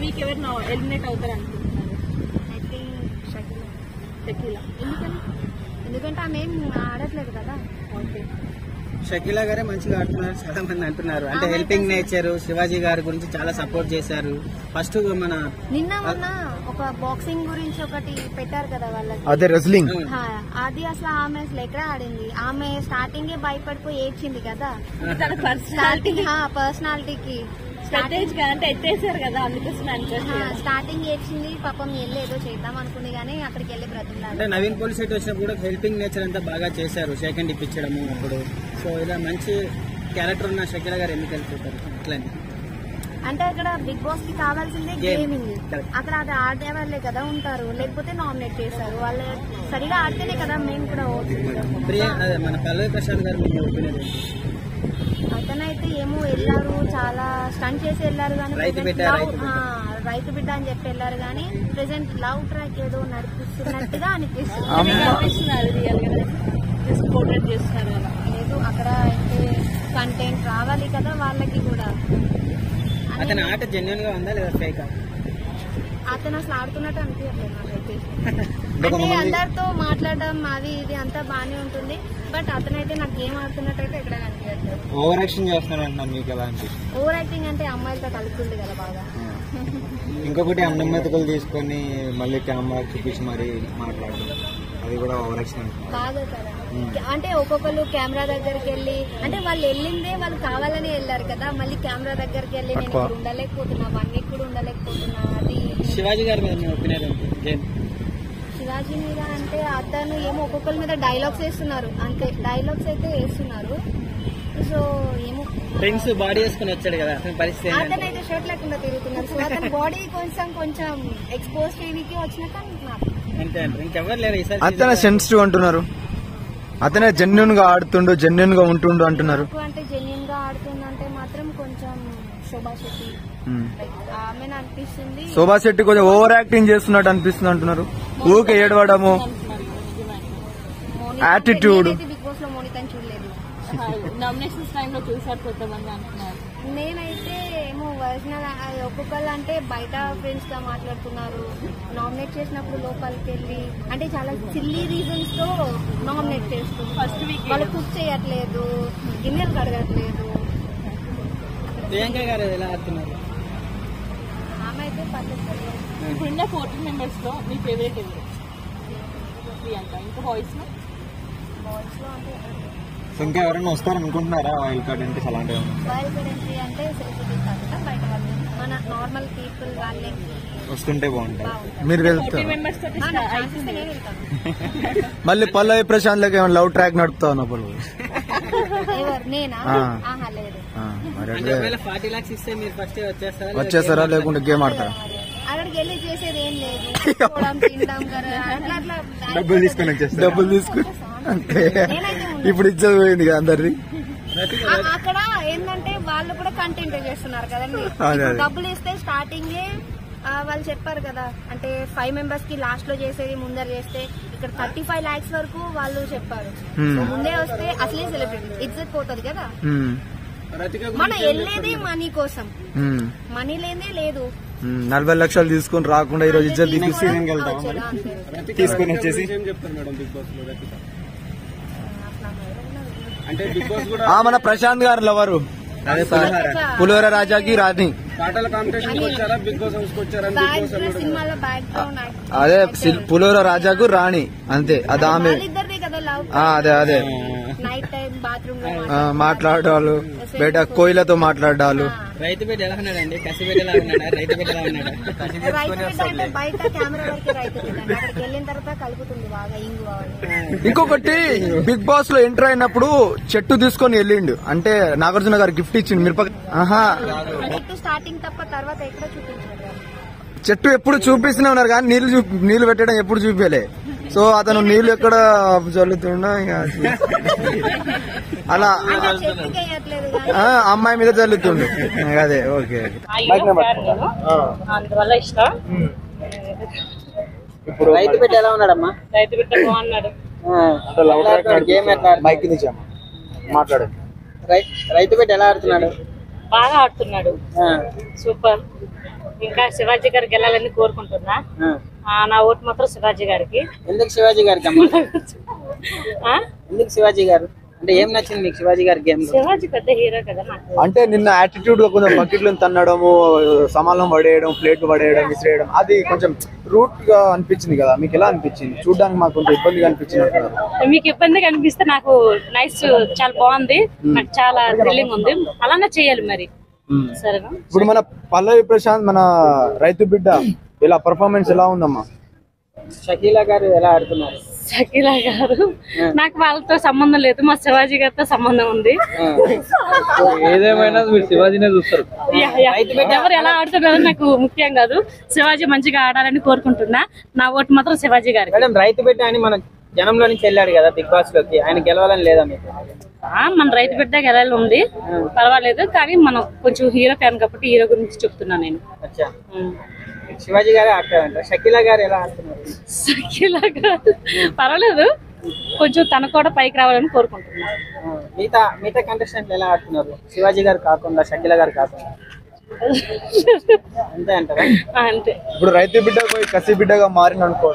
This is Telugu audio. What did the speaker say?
వీక్ ఎవరు ఎలిమినేట్ అవుతారు అనుకుంటున్నారు ఐ థింక్ షకిల్ షకీలా ఎందుకని ఎందుకంటే ఆమె ఏం ఆడట్లేదు కదా ఓకే షకీలా గారే మంచిగా ఆడుతున్నారు చాలా మంది అంటున్నారు అంటే హెల్పింగ్ నేచర్ శివాజీ గారి గురించి చాలా సపోర్ట్ చేశారు ఫస్ట్ మన నిన్న మొన్న ఒక బాక్సింగ్ గురించి ఒకటి పెట్టారు కదా వాళ్ళకి అదే రెస్లింగ్ హా, అది అసలు ఆమె అసలు ఎక్కడ ఆడింది ఆమె స్టార్టింగ్ భయపడిపోయి ఏడ్చింది కదా తన పర్సనాలిటీ స్టార్టింగ్ పర్సనాలిటీకి స్ట్రాటజీ గా అంటే ఎత్తేసారు కదా అందుకోసం అనుకోవచ్చు స్టార్టింగ్ ఏడ్చింది పాపం వెళ్ళి ఏదో చేద్దాం అనుకుంది కానీ అక్కడికి వెళ్ళి బ్రతిమలాడారు అంటే నవీన్ పోలీస్ సెట్ వచ్చినప్పుడు కూడా హెల్పింగ్ నేచర్ అంతా బాగా చేశారు సెకండ్ ఇప్పించడము అప్పుడు సో ఇలా మంచి క్యారెక్టర్ ఉన్న షకీలా గారు ఎందుకు వెళ్ళిపోతారు అట్లని అంటే అక్కడ బిగ్ బాస్ కి కావాల్సిందే Game. Gaming Correct. అక్కడ అది ఆడే వాళ్ళే కదా ఉంటారు లేకపోతే నామినేట్ చేశారు వాళ్ళు సరిగా ఆడితేనే కదా మేము కూడా ఓట్లు ప్రియ అదే మన పల్లవి ప్రశాంత్ గారు మీ ఒపీనియన్ ఏంటి అతనైతే ఏమో వెళ్ళారు చాలా స్టంట్ చేసి వెళ్ళారు కానీ రైతు present బిడ్డ, love- రైతు బిడ్డ. ఆ, రైతు బిడ్డ అని చెప్పి వెళ్ళారు కానీ ప్రెసెంట్ లవ్ ట్రాక్ ఏదో నడిపిస్తున్నట్టుగా అనిపిస్తుంది అనిపిస్తున్నారు రియల్ గా జస్ట్ పోర్ట్రేట్ చేస్తున్నారు కదా లేదు అక్కడ అయితే కంటెంట్ రావాలి కదా వాళ్ళకి కూడా అని అతని ఆట జెన్యున్ గా ఉందా లేదా ఫేక్ అతను అసలు ఆడుతున్నట్టు అనిపించట్లేదు నాకైతే అంటే అందరితో మాట్లాడడం అది ఇది అంతా బాగానే ఉంటుంది బట్ అతనైతే నాకు గేమ్ ఆడుతున్నట్టు అయితే ఎక్కడ కనిపించట్లేదు ఓవర్ యాక్షన్ చేస్తున్నారు అంటున్నారు మీకు ఎలా అనిపిస్తుంది ఓవర్ యాక్టింగ్ అంటే అమ్మాయిలతో కలుపుతుంది కదా బాగా ఇంకొకటి అన్నం మెతుకులు తీసుకొని మళ్ళీ కెమెరా చూపించి మరి మాట్లాడడం అది కూడా ఓవర్ యాక్షన్ అంటున్నారు కాదు కదా అంటే ఒక్కొక్కరు కెమెరా దగ్గరికి వెళ్ళి అంటే వాళ్ళు వెళ్ళిందే వాళ్ళు కావాలని వెళ్ళారు కదా మళ్ళీ కెమెరా దగ్గరికి వెళ్ళి నేను ఇక్కడ ఉండలేకపోతున్నా వన్ వీక్ కూడా ఉండలేకపోతున్నా అది ఇది. శివాజీ గారి మీద మీ ఒపీనియన్ ఏంటి గేమ్ శివాజీ మీద అంటే అతను ఏమో ఒక్కొక్కరి మీద డైలాగ్స్ వేస్తున్నారు అంతే డైలాగ్స్ అయితే వేస్తున్నారు సో ఏమో ఫ్రెండ్స్ బాడీ వేసుకుని వచ్చాడు కదా అతని పరిస్థితి అతను ఏంటంటే అయితే షర్ట్ లేకుండా తిరుగుతున్నారు సో అతని బాడీ కొంచెం కొంచెం ఎక్స్పోజ్ చేయడానికి వచ్చినాక నాకు అంతే అంటారు ఇంకెవరు లేరు ఈసారి అతనే season లో. సెన్సిటివ్ అంటున్నారు అతనే జెన్యున్ గా ఆడుతుండు జెన్యున్ గా ఉంటుండు అంటున్నారు నాకు అంటే జెన్యున్ గా ఆడుతుందంటే మాత్రం కొంచెం శోభా శెట్టి మ్మ్. లైక్ ఆమె అనిపిస్తుంది శోభా శెట్టి కొంచెం ఓవర్ యాక్టింగ్ చేస్తున్నట్టు అనిపిస్తుంది అంటున్నారు ఊకే ఏడవడము Attitude. బిగ్ బాస్ లో మోనికని చూడలేదు నామినేషన్స్ టైంలో చూసారు కొంతమంది అంటున్నారు నేనైతే ఏమో ఒరిజినల్ ఒక్కొక్కరు అంటే బయట ఫ్రెండ్స్ గా మాట్లాడుతున్నారు నామినేట్ చేసినప్పుడు లోపలికి వెళ్ళి అంటే చాలా సిల్లీ రీజన్స్ తో నామినేట్ చేస్తూ ఫస్ట్ వీక్ వాళ్ళు కుక్ చేయట్లేదు గిన్నెలు కడగట్లేదు ప్రియాంక గారు ఎలా ఆడుతున్నారు ఆమె అయితే పర్లేదు ఇప్పుడున్న ఫోర్టీన్ మెంబర్స్ లో మీ ఫేవరెట్ ఎవరు ప్రియాంక ఇంకా బాయ్స్ లో బాయ్స్ లో అంటే ఇంకా ఎవరైనా వస్తారనుకుంటున్నారా వైల్డ్ కార్డ్ అంటే అలాంటివి వైల్డ్ ఎంట్రీ అంటే సెలబ్రిటీస్ కాకుండా బయట వాళ్ళు మన నార్మల్ పీపుల్ వాళ్ళే వస్తుంటే బాగుంటాయి బాగుంటారు మీరు ఫోర్టీన్ వెళ్తారు మెంబర్స్ తోటి ఆ, నాకు ఛాన్స్ ఇస్తే నేను వెళ్తాను మళ్ళీ పల్లవి ప్రశాంత్ లకి ఏమైనా లవ్ ట్రాక్ నడుపుతావు నా పల్లవి ఎవరు నేనా ఆ. ఆహా లేదు ఆ, మరి అంటే అట్లే ఒకవేళ ఫార్టీ లాక్స్ ఇస్తే మీరు ఫస్ట్ వచ్చేస్తారా లేదా వచ్చేస్తారా game లేకుంటే గేమ్ ఆడతారా అక్కడికి వెళ్ళి చేసేది ఏం లేదు పోవడం, తినడం కదా అట్లా అట్లా డబ్బులు తీసుకొని వచ్చేస్తారు డబ్బులు తీసుకుని అంతే నేనైతే ఉండను. ఇప్పుడు ఇచ్చేది పోయింది కదా అందరిది రతిక ఆ- అక్కడ ఏంటంటే వాళ్ళు కూడా కంటెంట్ చేస్తున్నారు కదండి అదే, ఇప్పుడు అదే. డబ్బులు ఇస్తే స్టార్టింగ్ వాళ్ళు చెప్పారు కదా అంటే ఫైవ్ మెంబర్స్ కి లాస్ట్ లో చేసేది ముందర చేస్తే ఇక్కడ థర్టీ ఫైవ్ లాక్స్ వరకు వాళ్ళు చెప్పారు Hmm. సో ముందే వస్తే అసలే సెలబ్రిటీ ఇజ్జత్ పోతుంది కదా ఉమ్, రతిక మన వెళ్ళేది మనీ కోసం ఉమ్, మనీ లేదే లేదు ఉమ్, నలభై లక్షలు తీసుకొని రాకుండా ఈరోజు ఇజ్జత్ అంటే తీసి తీసుకొని వెళ్తాం వచ్చేదా అంతే. తీసుకొని వచ్చేసి ఏం చెప్తారు మేడం బిగ్ బాస్ లో రతిక అట్లా ఎవరైనా అంటే బిగ్ బాస్ కూడా ఆ మన ప్రశాంత్ గారు లవరు అదే పులిహోర పులిహోర రాజాకి రాణి పాటల కాంపిటీషన్ వచ్చారా బిగ్ బాస్ హౌస్ కి వచ్చారా బిగ్ బాస్ బ్యాక్ సినిమాలో బ్యాక్ గ్రౌండ్ అదే సిల్- పులిహోర రాజాకు రాణి అంతే అది ఆమె వాళ్ళిద్దరిదే కదా లవ్ ఆ, అదే అదే నైట్ టైం బాత్రూమ్ లో ఆ, మాట్లాడాలు బయట కోయిలతో మాట్లాడాలు రైతు బిడ్డ ఎలా ఉన్నాడండి కసి బిడ్డ ఎలా ఉన్నాడా రైతు బిడ్డ ఎలా ఉన్నాడా రైతు బిడ్డ అంటే బయట కెమెరా వరకే రైతు బిడ్డ అండి. అక్కడికి వెళ్ళిన తర్వాత కలుపుతుంది బాగా ఇంగు అవన్నీ ఇంకొకటి బిగ్ బాస్ లో ఎంటర్ అయినప్పుడు చెట్టు తీసుకొని వెళ్ళిండు అంటే నాగార్జున గారు గిఫ్ట్ ఇచ్చిండు మిరప ఆహా చెట్టు స్టార్టింగ్ తప్ప తర్వాత ఎక్కడ చూపించారు వాళ్ళు. చెట్టు ఎప్పుడు చూపిస్తూనే ఉన్నారు కానీ నీళ్లు చూపి నీళ్లు పెట్టడం ఎప్పుడు చూపించలే సో అతను నీళ్లు ఎక్కడ చల్లుతున్నా ఇక అలా అంటే చెట్టుకి వేయట్లేదు కానీ ఆ, అమ్మాయి మీద చల్లుతుండు అదే ఓకే అందువల్ల ఇష్టం ఇప్పుడు రైతు బిడ్డ ఎలా ఉన్నాడమ్మా రైతు బిడ్డ బాగున్నాడు గేమ్ ఎట్లా మైక్ మాట్లాడు రైతు బిడ్డ ఎలా ఆడుతున్నాడు బాగా ఆడుతున్నాడు సూపర్ ఇంకా శివాజీ గారికి వెళ్ళాలని కోరుకుంటున్నా ఆ. ఆ, నా ఓటు మాత్రం శివాజీ గారికి ఎందుకు శివాజీ గారికి అమ్మా ఆ? ఎందుకు శివాజీ గారు అంటే ఏం నచ్చింది మీకు శివాజీ గారి గేమ్ శివాజీ పెద్ద hero కదా నాకు అంటే నిన్న యాటిట్యూడ్ గా కొంచెం బకెట్లు తన్నడము సమానం పడేయడం ప్లేట్లు పడేయడం విసిరేయడం అది కొంచెం రూట్ గా అనిపించింది కదా మీకు ఎలా అనిపించింది చూడడానికి మాకు కొంచెం ఇబ్బందిగా అనిపించింది మీకు ఇబ్బందిగా అనిపిస్తే నాకు నైస్ చాలా బాగుంది నాకు చాలా థ్రిల్లింగ్ ఉంది అలానే చేయాలి మరి సరేనా ఇప్పుడు మన పల్లవి ప్రశాంత్ మన రైతు బిడ్డ ఇలా పర్ఫార్మెన్స్ ఎలా ఉందమ్మా షకీలా గారు ఎలా ఆడుతున్నారు షకీలా గారు నాకు వాళ్ళతో సంబంధం లేదు మా శివాజీ గారితో సంబంధం ఉంది ఏదేమైనా మీరు శివాజీనే చూస్తారు యా, యా. ఎవరు ఎలా ఆడుతున్నారో నాకు ముఖ్యం కాదు శివాజీ మంచిగా ఆడాలని కోరుకుంటున్నా నా ఓటు మాత్రం శివాజీ గారికి మేడం రైతు బిడ్డ అని మన జనంలో నుంచి వెళ్ళాడు కదా బిగ్ బాస్ లోకి ఆయన గెలవాలని లేదా మీకు ఆ, మన రైతు బిడ్డ గెలాలి ఉంది పర్వాలేదు కానీ మనం కొంచెం హీరో ఫ్యాన్ కాబట్టి హీరో గురించి చెప్తున్నా నేను అచ్చా ఉం. శివాజీ గారే ఆడతారంట షకీలా గారు ఎలా ఆడుతున్నారు షకీలా గారు పర్వాలేదు కొంచెం తన కూడా పైకి రావాలని కోరుకుంటున్నా ఆ, మిగతా మిగతా కంటెస్టెంట్లు ఎలా ఆడుతున్నారు శివాజీ గారు కాకుండా షకీలా గారు కాకుండా అంతే అంటారా ఆ, అంతే ఇప్పుడు రైతు బిడ్డ పోయి కసి బిడ్డగా మారిన అనుకో